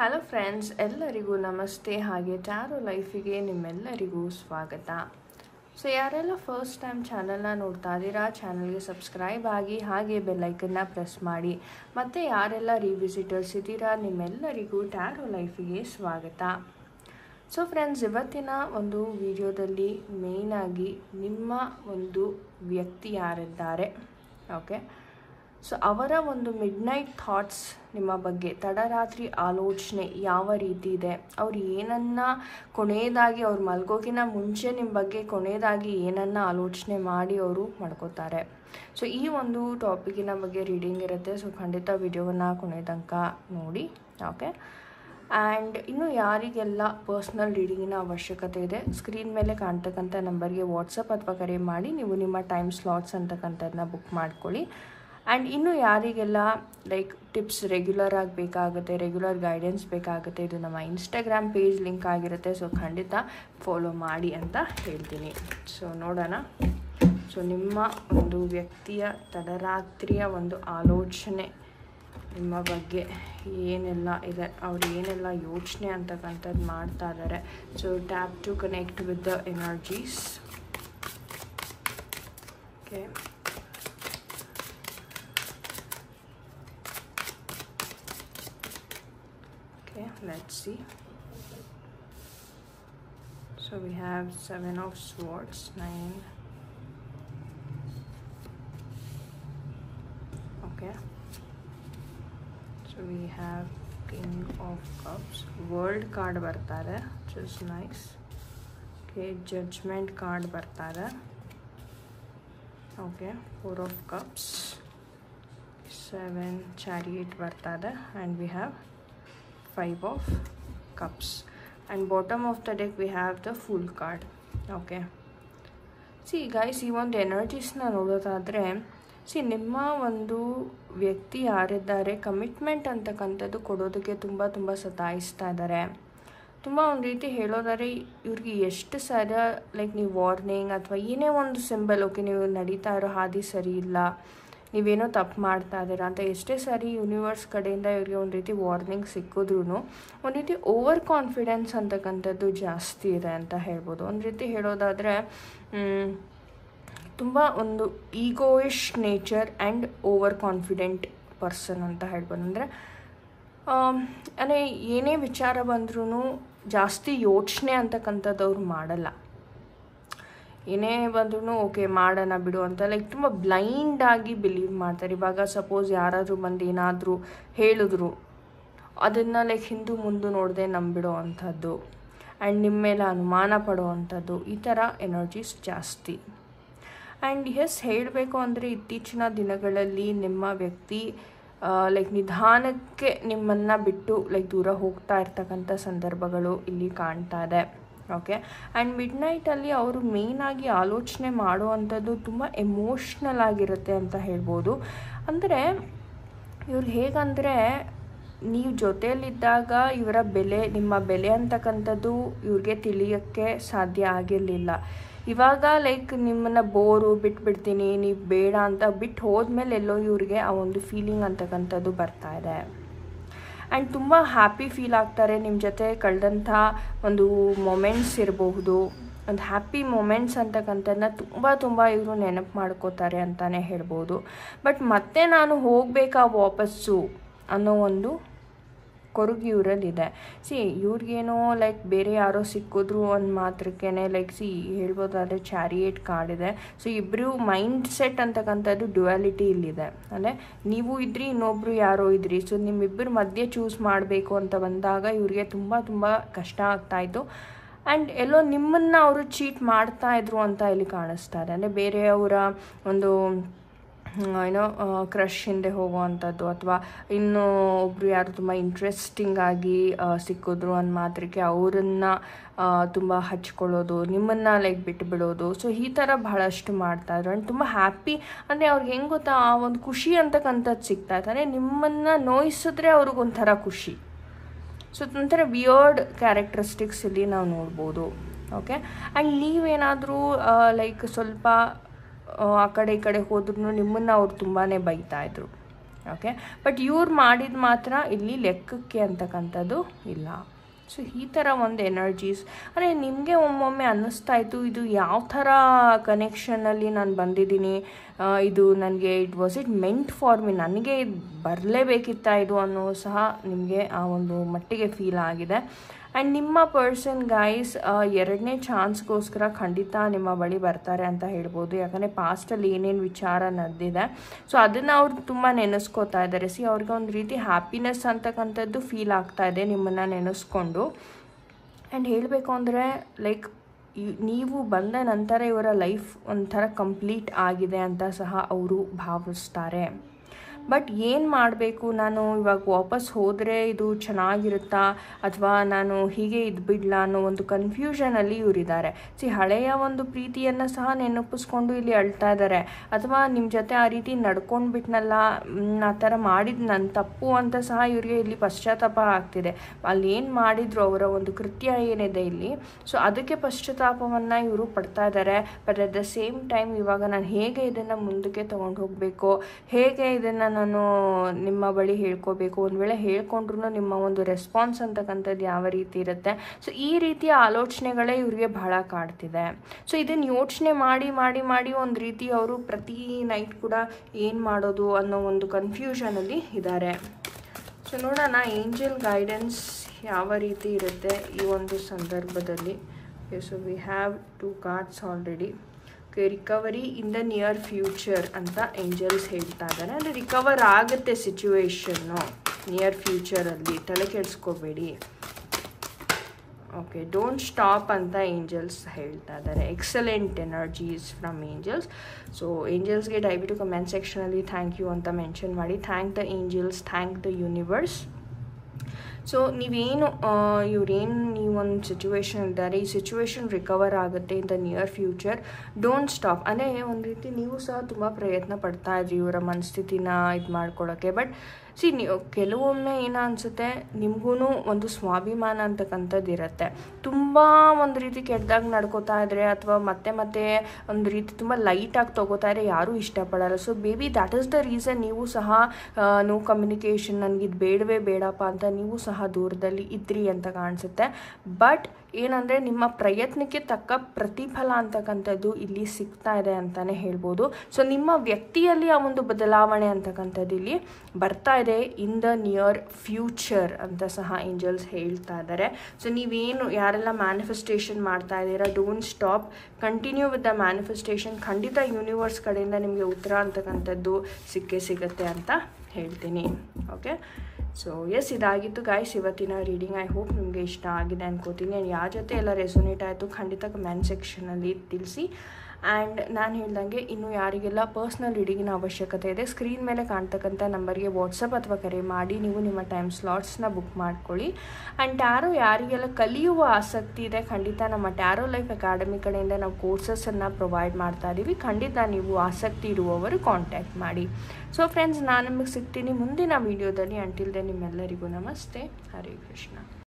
hello friends ಎಲ್ಲರಿಗೂ ನಮಸ್ತೆ ಹಾಗೆ ಟ್ಯಾರೋ ಲೈಫಿಗೆ ನಿಮ್ಮೆಲ್ಲರಿಗೂ ಸ್ವಾಗತ ಸೊ ಯಾರೆಲ್ಲ ಫಸ್ಟ್ ಟೈಮ್ ಚಾನಲ್ನ ನೋಡ್ತಾ ಇದ್ದೀರಾ ಚಾನಲ್ಗೆ ಸಬ್ಸ್ಕ್ರೈಬ್ ಆಗಿ ಹಾಗೆ ಬೆಲ್ಲೈಕನ್ನ ಪ್ರೆಸ್ ಮಾಡಿ ಮತ್ತು ಯಾರೆಲ್ಲ ರಿವಿಸಿಟರ್ಸ್ ಇದ್ದೀರಾ ನಿಮ್ಮೆಲ್ಲರಿಗೂ ಟ್ಯಾರೋ ಲೈಫಿಗೆ ಸ್ವಾಗತ ಸೊ ಫ್ರೆಂಡ್ಸ್ ಇವತ್ತಿನ ಒಂದು ವಿಡಿಯೋದಲ್ಲಿ ಮೇಯ್ನಾಗಿ ನಿಮ್ಮ ಒಂದು ವ್ಯಕ್ತಿ ಯಾರಿದ್ದಾರೆ ಓಕೆ ಸೊ ಅವರ ಒಂದು ಮಿಡ್ ನೈಟ್ ಥಾಟ್ಸ್ ನಿಮ್ಮ ಬಗ್ಗೆ ತಡರಾತ್ರಿ ಆಲೋಚನೆ ಯಾವ ರೀತಿ ಇದೆ ಅವ್ರು ಏನನ್ನ ಕೊನೆಯದಾಗಿ ಅವ್ರು ಮಲ್ಗೋಕಿನ ಮುಂಚೆ ನಿಮ್ಮ ಬಗ್ಗೆ ಕೊನೆಯದಾಗಿ ಏನನ್ನ ಆಲೋಚನೆ ಮಾಡಿ ಅವರು ಮಾಡ್ಕೋತಾರೆ ಸೊ ಈ ಒಂದು ಟಾಪಿಕಿನ ಬಗ್ಗೆ ರೀಡಿಂಗ್ ಇರುತ್ತೆ ಸೊ ಖಂಡಿತ ವಿಡಿಯೋವನ್ನು ಕೊನೆ ತನಕ ನೋಡಿ ಓಕೆ ಆ್ಯಂಡ್ ಇನ್ನು ಯಾರಿಗೆಲ್ಲ ಪರ್ಸ್ನಲ್ ರೀಡಿಂಗಿನ ಅವಶ್ಯಕತೆ ಇದೆ ಸ್ಕ್ರೀನ್ ಮೇಲೆ ಕಾಣ್ತಕ್ಕಂಥ ನಂಬರ್ಗೆ ವಾಟ್ಸಪ್ ಅಥವಾ ಕರೆ ಮಾಡಿ ನೀವು ನಿಮ್ಮ ಟೈಮ್ ಸ್ಲಾಟ್ಸ್ ಅಂತಕ್ಕಂಥದ್ದನ್ನ ಬುಕ್ ಮಾಡ್ಕೊಳ್ಳಿ ಆ್ಯಂಡ್ ಇನ್ನು ಯಾರಿಗೆಲ್ಲ ಲೈಕ್ ಟಿಪ್ಸ್ ರೆಗ್ಯುಲರ್ ಆಗಿ ಬೇಕಾಗುತ್ತೆ ರೆಗ್ಯುಲರ್ ಗೈಡೆನ್ಸ್ ಬೇಕಾಗುತ್ತೆ ಇದು ನಮ್ಮ ಇನ್ಸ್ಟಾಗ್ರಾಮ್ ಪೇಜ್ ಲಿಂಕ್ ಆಗಿರುತ್ತೆ ಸೊ ಖಂಡಿತ ಫಾಲೋ ಮಾಡಿ ಅಂತ ಹೇಳ್ತೀನಿ ಸೊ ನೋಡೋಣ ಸೊ ನಿಮ್ಮ ಒಂದು ವ್ಯಕ್ತಿಯ ತಡರಾತ್ರಿಯ ಒಂದು ಆಲೋಚನೆ ನಿಮ್ಮ ಬಗ್ಗೆ ಏನೆಲ್ಲ ಇದೆ ಅವ್ರು ಏನೆಲ್ಲ ಯೋಚನೆ ಅಂತಕ್ಕಂಥದ್ದು ಮಾಡ್ತಾ ಇದ್ದಾರೆ so tap to connect with the energies okay okay let's see so we have seven of swords nine okay so we have king of cups world card ಬರ್ತಾರೆ which is nice okay judgment card ಬರ್ತಾರೆ okay four of cups seven chariot ಬರ್ತಾರೆ and we have five of cups and bottom of the deck we have the full card okay see guys ಈ ಒಂದು ಎನರ್ಜೀಸ್ನ ನೋಡೋದಾದರೆ C ನಿಮ್ಮ ಒಂದು ವ್ಯಕ್ತಿ ಯಾರಿದ್ದಾರೆ commitment ಅಂತಕ್ಕಂಥದ್ದು ಕೊಡೋದಕ್ಕೆ ತುಂಬ ತುಂಬ ಸತಾಯಿಸ್ತಾ ಇದ್ದಾರೆ ತುಂಬ ಒಂದು ರೀತಿ ಹೇಳೋದಾದ್ರೆ ಇವ್ರಿಗೆ ಎಷ್ಟು ಸರ ಲೈಕ್ ನೀವು ವಾರ್ನಿಂಗ್ ಅಥವಾ ಏನೇ ಒಂದು ಸಿಂಬಲ್ ಓಕೆ ನೀವು ನಡೀತಾ ಇರೋ ಹಾದಿ ಸರಿ ಇಲ್ಲ ನೀವೇನೋ ತಪ್ಪು ಮಾಡ್ತಾ ಇದ್ದೀರಾ ಅಂತ ಎಷ್ಟೇ ಸಾರಿ ಯೂನಿವರ್ಸ್ ಕಡೆಯಿಂದ ಇವ್ರಿಗೆ ಒಂದು ರೀತಿ ವಾರ್ನಿಂಗ್ ಸಿಕ್ಕಿದ್ರೂ ಒಂದು ರೀತಿ ಓವರ್ ಕಾನ್ಫಿಡೆನ್ಸ್ ಅಂತಕ್ಕಂಥದ್ದು ಜಾಸ್ತಿ ಇದೆ ಅಂತ ಹೇಳ್ಬೋದು ಒಂದು ರೀತಿ ಹೇಳೋದಾದರೆ ತುಂಬ ಒಂದು egoish nature and overconfident person ಅಂತ ಹೇಳ್ಬೋದು ಅಂದರೆ ಅಂದರೆ ಏನೇ ವಿಚಾರ ಬಂದ್ರೂ ಜಾಸ್ತಿ ಯೋಚನೆ ಅಂತಕ್ಕಂಥದ್ದು ಅವ್ರು ಮಾಡಲ್ಲ ಏನೇ ಬಂದ್ರೂ ಓಕೆ ಮಾಡೋಣ ಬಿಡು ಅಂತ ಲೈಕ್ ತುಂಬ ಬ್ಲೈಂಡಾಗಿ ಬಿಲೀವ್ ಮಾಡ್ತಾರೆ ಇವಾಗ ಸಪೋಸ್ ಯಾರಾದರೂ ಬಂದು ಏನಾದರೂ ಹೇಳಿದ್ರು ಅದನ್ನು ಲೈಕ್ ಹಿಂದೂ ಮುಂದೆ ನೋಡದೆ ನಂಬಿಡೋ ಅಂಥದ್ದು ಆ್ಯಂಡ್ ನಿಮ್ಮ ಮೇಲೆ ಅನುಮಾನ ಪಡೋ ಅಂಥದ್ದು ಈ ಥರ ಎನರ್ಜೀಸ್ ಜಾಸ್ತಿ ಆ್ಯಂಡ್ ಎಸ್ ಹೇಳಬೇಕು ಅಂದರೆ ಇತ್ತೀಚಿನ ದಿನಗಳಲ್ಲಿ ನಿಮ್ಮ ವ್ಯಕ್ತಿ ಲೈಕ್ ನಿಧಾನಕ್ಕೆ ನಿಮ್ಮನ್ನು ಬಿಟ್ಟು ಲೈಕ್ ದೂರ ಹೋಗ್ತಾ ಇರ್ತಕ್ಕಂಥ ಸಂದರ್ಭಗಳು ಇಲ್ಲಿ ಕಾಣ್ತಾ ಇದೆ ಓಕೆ ಆ್ಯಂಡ್ ಮಿಡ್ ನೈಟಲ್ಲಿ ಅವರು ಮೇಯ್ನಾಗಿ ಆಲೋಚನೆ ಮಾಡುವಂಥದ್ದು ತುಂಬ ಎಮೋಷ್ನಲ್ ಆಗಿರುತ್ತೆ ಅಂತ ಹೇಳ್ಬೋದು ಅಂದರೆ ಇವ್ರು ಹೇಗಂದರೆ ನೀವು ಜೊತೆಯಲ್ಲಿದ್ದಾಗ ಇವರ ಬೆಲೆ ನಿಮ್ಮ ಬೆಲೆ ಅಂತಕ್ಕಂಥದ್ದು ಇವ್ರಿಗೆ ತಿಳಿಯೋಕ್ಕೆ ಸಾಧ್ಯ ಆಗಿರಲಿಲ್ಲ ಇವಾಗ ಲೈಕ್ ನಿಮ್ಮನ್ನು ಬೋರು ಬಿಟ್ಬಿಡ್ತೀನಿ ನೀವು ಬೇಡ ಅಂತ ಬಿಟ್ಟು ಹೋದ್ಮೇಲೆ ಎಲ್ಲೋ ಇವ್ರಿಗೆ ಆ ಒಂದು ಫೀಲಿಂಗ್ ಅಂತಕ್ಕಂಥದ್ದು ಬರ್ತಾ ಇದೆ ಆ್ಯಂಡ್ ತುಂಬ ಹ್ಯಾಪಿ ಫೀಲ್ ಆಗ್ತಾರೆ ನಿಮ್ಮ ಜೊತೆ ಕಳೆದಂಥ ಒಂದು ಮೊಮೆಂಟ್ಸ್ ಇರಬಹುದು ಒಂದು ಹ್ಯಾಪಿ ಮೊಮೆಂಟ್ಸ್ ಅಂತಕ್ಕಂಥದ್ದನ್ನ ತುಂಬ ತುಂಬ ಇವರು ನೆನಪು ಮಾಡ್ಕೋತಾರೆ ಅಂತಲೇ ಹೇಳ್ಬೋದು ಬಟ್ ಮತ್ತೆ ನಾನು ಹೋಗಬೇಕಾ ವಾಪಸ್ಸು ಅನ್ನೋ ಒಂದು ಕೊರಗು ಇವರಲ್ಲಿದೆ ಸಿ ಇವ್ರಿಗೇನೋ ಲೈಕ್ ಬೇರೆ ಯಾರೋ ಸಿಕ್ಕಿದ್ರು ಒಂದು ಮಾತ್ರಕ್ಕೇ ಲೈಕ್ ಸಿ ಹೇಳ್ಬೋದಾದ್ರೆ ಚಾರಿಯೇಟ್ ಕಾರ್ಡ್ ಇದೆ ಸೊ ಇಬ್ಬರು ಮೈಂಡ್ ಸೆಟ್ ಅಂತಕ್ಕಂಥದ್ದು ಡ್ಯುಯಾಲಿಟಿ ಇಲ್ಲಿದೆ ಅಂದರೆ ನೀವು ಇದ್ರಿ ಇನ್ನೊಬ್ರು ಯಾರೋ ಇದ್ರಿ ಸೊ ನಿಮ್ಮಿಬ್ಬರ ಮಧ್ಯೆ ಚೂಸ್ ಮಾಡಬೇಕು ಅಂತ ಬಂದಾಗ ಇವ್ರಿಗೆ ತುಂಬ ತುಂಬ ಕಷ್ಟ ಆಗ್ತಾಯಿತ್ತು ಆ್ಯಂಡ್ ಎಲ್ಲೋ ನಿಮ್ಮನ್ನು ಅವರು ಚೀಟ್ ಮಾಡ್ತಾ ಇದ್ರು ಅಂತ ಇಲ್ಲಿ ಕಾಣಿಸ್ತಾ ಇದೆ ಅಂದರೆ ಬೇರೆಯವರ ಒಂದು ಏನೋ ಕ್ರಷ್ ಹಿಂದೆ ಹೋಗುವಂಥದ್ದು ಅಥವಾ ಇನ್ನೂ ಒಬ್ಬರು ಯಾರು ತುಂಬ ಇಂಟ್ರೆಸ್ಟಿಂಗ್ ಆಗಿ ಸಿಕ್ಕಿದ್ರು ಅಂದ ಮಾತ್ರಕ್ಕೆ ಅವರನ್ನು ತುಂಬ ಹಚ್ಕೊಳ್ಳೋದು ನಿಮ್ಮನ್ನು ಲೈಕ್ ಬಿಟ್ಟು ಬಿಡೋದು ಸೊ ಈ ಥರ ಬಹಳಷ್ಟು ಮಾಡ್ತಾಯಿದ್ರು ಆ್ಯಂಡ್ ತುಂಬ ಹ್ಯಾಪಿ ಅಂದರೆ ಅವ್ರಿಗೆ ಹೆಂಗೆ ಗೊತ್ತಾ ಆ ಒಂದು ಖುಷಿ ಅಂತಕ್ಕಂಥದ್ದು ಸಿಗ್ತಾ ಇದ್ದಾರೆ ನಿಮ್ಮನ್ನು ನೋಯಿಸಿದ್ರೆ ಅವ್ರಿಗೊಂಥರ ಖುಷಿ ಸೊ ಒಂಥರ ವಿಯರ್ಡ್ ಕ್ಯಾರೆಕ್ಟರಿಸ್ಟಿಕ್ಸ್ ಇಲ್ಲಿ ನಾವು ನೋಡ್ಬೋದು ಓಕೆ ಆ್ಯಂಡ್ ನೀವೇನಾದರೂ ಲೈಕ್ ಸ್ವಲ್ಪ ಆ ಕಡೆ ಈ ಕಡೆ ಹೋದ್ರೂ ನಿಮ್ಮನ್ನು ಅವ್ರು ತುಂಬಾ ಬೈತಾಯಿದ್ರು ಓಕೆ ಬಟ್ ಇವ್ರು ಮಾಡಿದ ಮಾತ್ರ ಇಲ್ಲಿ ಲೆಕ್ಕಕ್ಕೆ ಅಂತಕ್ಕಂಥದ್ದು ಇಲ್ಲ ಸೊ ಈ ಥರ ಒಂದು ಎನರ್ಜೀಸ್ ಅಂದರೆ ನಿಮಗೆ ಒಮ್ಮೊಮ್ಮೆ ಅನ್ನಿಸ್ತಾ ಇತ್ತು ಇದು ಯಾವ ಥರ ಕನೆಕ್ಷನಲ್ಲಿ ನಾನು ಬಂದಿದ್ದೀನಿ ಆ, ಇದು ನನಗೆ it was it meant for me ನನಗೆ ಇದು ಬರಲೇಬೇಕಿತ್ತ ಇದು ಅನ್ನೋ ಸಹ ನಿಮಗೆ ಆ ಒಂದು ಮಟ್ಟಿಗೆ ಫೀಲ್ ಆಗಿದೆ ಆ್ಯಂಡ್ ನಿಮ್ಮ ಪರ್ಸನ್ ಗೈಸ್ ಎರಡನೇ ಚಾನ್ಸ್ಗೋಸ್ಕರ ಖಂಡಿತ ನಿಮ್ಮ ಬಳಿ ಬರ್ತಾರೆ ಅಂತ ಹೇಳ್ಬೋದು ಯಾಕಂದರೆ ಪಾಸ್ಟಲ್ಲಿ ಏನೇನು ವಿಚಾರ ನಡೆದಿದೆ ಸೊ ಅದನ್ನು ಅವ್ರು ತುಂಬ ನೆನೆಸ್ಕೋತಾ ಇದ್ದಾರೆ ಸಿ ಅವ್ರಿಗೆ ಒಂದು ರೀತಿ ಹ್ಯಾಪಿನೆಸ್ ಅಂತಕ್ಕಂಥದ್ದು ಫೀಲ್ ಆಗ್ತಾ ಇದೆ ನಿಮ್ಮನ್ನು ನೆನೆಸ್ಕೊಂಡು ಆ್ಯಂಡ್ ಹೇಳಬೇಕು ಅಂದರೆ ಲೈಕ್ ನೀವು ಬಂದ ನಂತರ ಇವರ ಲೈಫ್ ಒಂಥರ ಕಂಪ್ಲೀಟ್ ಆಗಿದೆ ಅಂತ ಸಹ ಅವರು ಭಾವಿಸ್ತಾರೆ ಬಟ್ ಏನು ಮಾಡಬೇಕು ನಾನು ಇವಾಗ ವಾಪಸ್ ಹೋದರೆ ಇದು ಚೆನ್ನಾಗಿರುತ್ತಾ ಅಥವಾ ನಾನು ಹೀಗೆ ಇದ್ಬಿಡ್ಲಾ ಅನ್ನೋ ಒಂದು ಕನ್ಫ್ಯೂಷನಲ್ಲಿ ಇವರಿದ್ದಾರೆ ಸಿ ಹಳೆಯ ಒಂದು ಪ್ರೀತಿಯನ್ನು ಸಹ ನೆನಪಿಸ್ಕೊಂಡು ಇಲ್ಲಿ ಅಳ್ತಾ ಇದ್ದಾರೆ ಅಥವಾ ನಿಮ್ಮ ಜೊತೆ ಆ ರೀತಿ ನಡ್ಕೊಂಡು ಬಿಟ್ನಲ್ಲ ಮ್, ಆ ಥರ ಮಾಡಿದ ನನ್ನ ತಪ್ಪು ಅಂತ ಸಹ ಇವರಿಗೆ ಇಲ್ಲಿ ಪಶ್ಚಾತ್ತಾಪ ಆಗ್ತಿದೆ ಅಲ್ಲಿ ಏನು ಮಾಡಿದ್ರು ಅವರ ಒಂದು ಕೃತ್ಯ ಏನಿದೆ ಇಲ್ಲಿ ಸೊ ಅದಕ್ಕೆ ಪಶ್ಚಾತ್ತಾಪವನ್ನು ಇವರು ಪಡ್ತಾ ಇದ್ದಾರೆ but at the same time ಇವಾಗ ನಾನು ಹೇಗೆ ಇದನ್ನು ಮುಂದಕ್ಕೆ ತೊಗೊಂಡು ಹೋಗಬೇಕು ಹೇಗೆ ಇದನ್ನು ನಾನು ನಿಮ್ಮ ಬಳಿ ಹೇಳ್ಕೋಬೇಕು ಒಂದು ವೇಳೆ ಹೇಳ್ಕೊಂಡ್ರು ನಿಮ್ಮ ಒಂದು ರೆಸ್ಪಾನ್ಸ್ ಅಂತಕ್ಕಂಥದ್ದು ಯಾವ ರೀತಿ ಇರುತ್ತೆ ಸೊ ಈ ರೀತಿಯ ಆಲೋಚನೆಗಳೇ ಇವರಿಗೆ ಬಹಳ ಕಾಡ್ತಿದೆ ಸೊ ಇದನ್ನು ಯೋಚನೆ ಮಾಡಿ ಮಾಡಿ ಮಾಡಿ ಒಂದು ರೀತಿ ಅವರು ಪ್ರತಿ ನೈಟ್ ಕೂಡ ಏನು ಮಾಡೋದು ಅನ್ನೋ ಒಂದು ಕನ್ಫ್ಯೂಷನಲ್ಲಿ ಇದ್ದಾರೆ ಸೊ ನೋಡೋಣ ಏಂಜಲ್ ಗೈಡೆನ್ಸ್ ಯಾವ ರೀತಿ ಇರುತ್ತೆ ಈ ಒಂದು ಸಂದರ್ಭದಲ್ಲಿ so we have two cards already okay recovery in the near future ಅಂತ ಏಂಜಲ್ಸ್ ಹೇಳ್ತಾ ಇದ್ದಾರೆ ಅಂದರೆ ರಿಕವರ್ ಆಗುತ್ತೆ ಸಿಚುವೇಶನ್ನು ನಿಯರ್ ಫ್ಯೂಚರಲ್ಲಿ ತಲೆ ಕೆಡಿಸ್ಕೋಬೇಡಿ ಓಕೆ ಡೋಂಟ್ ಸ್ಟಾಪ್ ಅಂತ ಏಂಜಲ್ಸ್ ಹೇಳ್ತಾ ಇದ್ದಾರೆ excellent energies from angels so ಏಂಜಲ್ಸ್ಗೆ ದಯವಿಟ್ಟು ಕಮೆಂಟ್ ಸೆಕ್ಷನಲ್ಲಿ ಥ್ಯಾಂಕ್ ಯು ಅಂತ ಮೆನ್ಷನ್ ಮಾಡಿ thank the angels thank the universe so ನೀವೇನು ಇವ್ರೇನು ನೀವು ಒಂದು ಸಿಚುವೇಶನ್ ಇದ್ದಾರೆ ಈ ಸಿಚುವೇಶನ್ ರಿಕವರ್ ಆಗುತ್ತೆ in the near future don't stop ಅಂದರೆ ಒಂದು ರೀತಿ ನೀವು ಸಹ ತುಂಬ ಪ್ರಯತ್ನ ಪಡ್ತಾ ಇದ್ರಿ ಇವರ ಮನಸ್ಥಿತಿನ ಇದು ಮಾಡ್ಕೊಳ್ಳೋಕ್ಕೆ ಬಟ್ ಸಿ ನೀವು ಕೆಲವೊಮ್ಮೆ ಏನೋ ಅನಿಸುತ್ತೆ ನಿಮಗೂ ಒಂದು ಸ್ವಾಭಿಮಾನ ಅಂತಕ್ಕಂಥದ್ದು ಇರುತ್ತೆ ತುಂಬ ಒಂದು ರೀತಿ ಕೆಟ್ಟದಾಗ ನಡ್ಕೋತಾ ಇದ್ರೆ ಅಥವಾ ಮತ್ತೆ ಮತ್ತೆ ಒಂದು ರೀತಿ ತುಂಬ ಲೈಟಾಗಿ ತೊಗೋತಾ ಇದ್ರೆ ಯಾರೂ ಇಷ್ಟಪಡಲ್ಲ so baby that is the reason ನೀವು ಸಹ ನೋ ಕಮ್ಯುನಿಕೇಷನ್ ನನಗಿದು ಬೇಡವೇ ಬೇಡಪ್ಪ ಅಂತ ನೀವು ಸಹ ದೂರದಲ್ಲಿ ಇದ್ರಿ ಅಂತ ಕಾಣಿಸುತ್ತೆ ಬಟ್ ಏನಂದರೆ ನಿಮ್ಮ ಪ್ರಯತ್ನಕ್ಕೆ ತಕ್ಕ ಪ್ರತಿಫಲ ಅಂತಕ್ಕಂಥದ್ದು ಇಲ್ಲಿ ಸಿಗ್ತಾ ಇದೆ ಅಂತಲೇ ಹೇಳ್ಬೋದು ಸೊ ನಿಮ್ಮ ವ್ಯಕ್ತಿಯಲ್ಲಿ ಆ ಒಂದು ಬದಲಾವಣೆ ಅಂತಕ್ಕಂಥದ್ದು ಇಲ್ಲಿ ಬರ್ತಾ ಇದೆ ಇನ್ ದ ನಿಯರ್ ಫ್ಯೂಚರ್ ಅಂತ ಸಹ ಏಂಜಲ್ಸ್ ಹೇಳ್ತಾ ಇದ್ದಾರೆ ಸೊ ನೀವೇನು ಯಾರೆಲ್ಲ ಮ್ಯಾನಿಫೆಸ್ಟೇಷನ್ ಮಾಡ್ತಾ ಇದ್ದೀರಾ don't stop continue with the manifestation ಖಂಡಿತ ಯೂನಿವರ್ಸ್ ಕಡೆಯಿಂದ ನಿಮಗೆ ಉತ್ತರ ಅಂತಕ್ಕಂಥದ್ದು ಸಿಕ್ಕೇ ಸಿಗುತ್ತೆ ಅಂತ ಹೇಳ್ತೀನಿ ಓಕೆ ಸೊ ಎಸ್ ಇದಾಗಿತ್ತು ಗಾಯ್ಸ್ ಇವತ್ತಿನ ರೀಡಿಂಗ್ ಐ ಹೋಪ್ ನಿಮಗೆ ಇಷ್ಟ ಆಗಿದೆ ಅನ್ಕೋತೀನಿ ಆ್ಯಂಡ್ ಯಾರ ಜೊತೆ ಎಲ್ಲ ರೆಸೊನೇಟ್ ಆಯಿತು ಖಂಡಿತ ಕಮೆಂಟ್ ಸೆಕ್ಷನಲ್ಲಿ ತಿಳಿಸಿ ಆ್ಯಂಡ್ ನಾನು ಹೇಳ್ದಂಗೆ ಇನ್ನು ಯಾರಿಗೆಲ್ಲ ಪರ್ಸ್ನಲ್ ರೀಡಿಂಗಿನ ಅವಶ್ಯಕತೆ ಇದೆ ಸ್ಕ್ರೀನ್ ಮೇಲೆ ಕಾಣ್ತಕ್ಕಂಥ ನಂಬರ್ಗೆ ವಾಟ್ಸಪ್ ಅಥವಾ ಕರೆ ಮಾಡಿ ನೀವು ನಿಮ್ಮ ಟೈಮ್ ಸ್ಲಾಟ್ಸ್ನ ಬುಕ್ ಮಾಡ್ಕೊಳ್ಳಿ ಆ್ಯಂಡ್ ಟ್ಯಾರೋ ಯಾರಿಗೆಲ್ಲ ಕಲಿಯುವ ಆಸಕ್ತಿ ಇದೆ ಖಂಡಿತ ನಮ್ಮ ಟ್ಯಾರೋ ಲೈಫ್ ಅಕಾಡೆಮಿ ಕಡೆಯಿಂದ ನಾವು ಕೋರ್ಸಸನ್ನು ಪ್ರೊವೈಡ್ ಮಾಡ್ತಾ ಇದ್ದೀವಿ ಖಂಡಿತ ನೀವು ಆಸಕ್ತಿ ಇರುವವರು ಕಾಂಟ್ಯಾಕ್ಟ್ ಮಾಡಿ ಸೊ ಫ್ರೆಂಡ್ಸ್ ನಾನು ನಿಮಗೆ ಸಿಗ್ತೀನಿ ಮುಂದಿನ ವೀಡಿಯೋದಲ್ಲಿ ಅಂಟಿಲ್ದೆ ನಿಮ್ಮೆಲ್ಲರಿಗೂ ನಮಸ್ತೆ ಹರೇ ಕೃಷ್ಣ